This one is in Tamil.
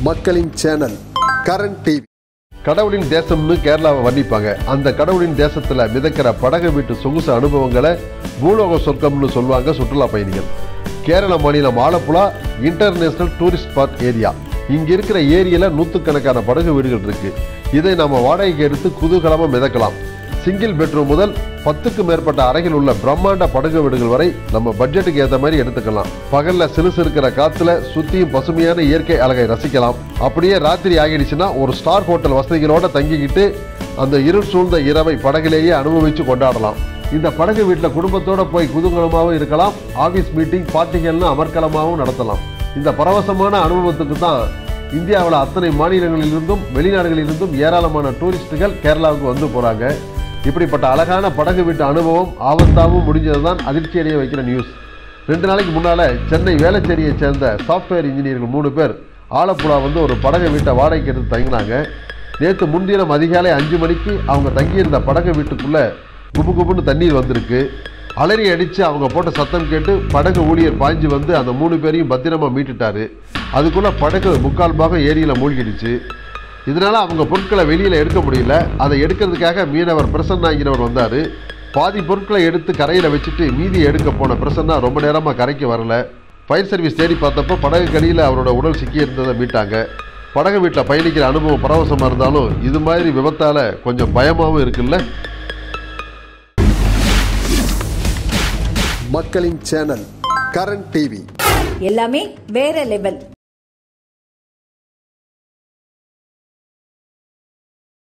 மக்களின் சேனல் கரண் டிவி கடவுளின் தேசம்னு கேரளாவை வர்ணிப்பாங்க அந்த கடவுளின் தேசத்துல மிதக்கிற படகு வீட்டு சொகுசு அனுபவங்களை பூலோக சொர்க்கம்னு சொல்லுவாங்க சுற்றுலா பயணிகள் கேரள மாநிலம் Alappuzha international tourist spot area இங்க இருக்கிற ஏரியில நூற்றுக்கணக்கான படகு வீடுகள் இருக்கு இதை நாம வாடகைக்கு எடுத்து குதூகலமா மிதக்கலாம் சிங்கிள் பெட்ரூம் முதல் பத்துக்கு மேற்பட்ட அறைகள் உள்ள பிரம்மாண்ட படகு வீடுகள் வரை நம்ம பட்ஜெட்டுக்கு ஏற்ற மாதிரி எடுத்துக்கலாம் பகல்ல சிலுசு இருக்கிற காத்துல சுத்தியும் பசுமையான இயற்கை அழகை ரசிக்கலாம் அப்படியே ராத்திரி ஆகிடுச்சுன்னா ஒரு ஸ்டார் ஹோட்டல் வசதிகளோட தங்கிக்கிட்டு அந்த இருள் சூழ்ந்த இரவை படகிலேயே அனுபவிச்சு கொண்டாடலாம் இந்த படகு வீட்டில் குடும்பத்தோட போய் குதூகலமாகவும் இருக்கலாம் ஆபீஸ் மீட்டிங் பார்ட்டிகள்னு அமர்க்கலமாகவும் நடத்தலாம் இந்த பரவசமான அனுபவத்துக்கு தான் இந்தியாவில் அத்தனை மாநிலங்களிலிருந்தும் வெளிநாடுகளிலிருந்தும் ஏராளமான டூரிஸ்டுகள் கேரளாவுக்கு வந்து போறாங்க இப்படிப்பட்ட அழகான படகு வீட்டு அனுபவம் ஆபத்தாகவும் முடிஞ்சது தான் அதிர்ச்சி அடைய வைக்கிற நியூஸ் ரெண்டு நாளைக்கு முன்னால சென்னை வேளச்சேரியை சேர்ந்த சாஃப்ட்வேர் இன்ஜினியர்கள் மூணு பேர் ஆலப்புழா வந்து ஒரு படகு வீட்டை வாடகைக்கு எடுத்து தங்கினாங்க நேற்று முன்தினம் அதிகாலை அஞ்சு மணிக்கு அவங்க தங்கியிருந்த படகு வீட்டுக்குள்ள குபு குபுன்னு தண்ணீர் வந்திருக்கு அலறி அடித்து அவங்க போட்ட சத்தம் கேட்டு படகு ஊழியர் பாய்ஞ்சு வந்து அந்த மூணு பேரையும் பத்திரமா மீட்டுட்டாரு அதுக்குள்ள படகு முக்கால் பாகம் ஏரியில் மூழ்கிடுச்சு இதனால அவங்க பொருட்களை வெளியில எடுக்க முடியல அதை எடுக்கிறதுக்காக மீனவர் பிரசன்னாங்கிறவர் வந்தாரு பாதி பொருட்களை எடுத்து கரையில வச்சுட்டு மீதி எடுக்க போன பிரசன்னா ரொம்ப நேரமா கரைக்கு வரல ஃபயர் சர்வீஸ் தேடி பார்த்தப்போ படகு கடியில் அவரோட உடல் சிக்கி இருந்ததை மீட்டாங்க படகு வீட்டில் பயணிக்கிற அனுபவம் பரவசமாக இருந்தாலும் இது மாதிரி விபத்தால கொஞ்சம் பயமாகவும் இருக்குல்ல மக்களின் சேனல் கரண் டிவி எல்லாமே வேற லெவல்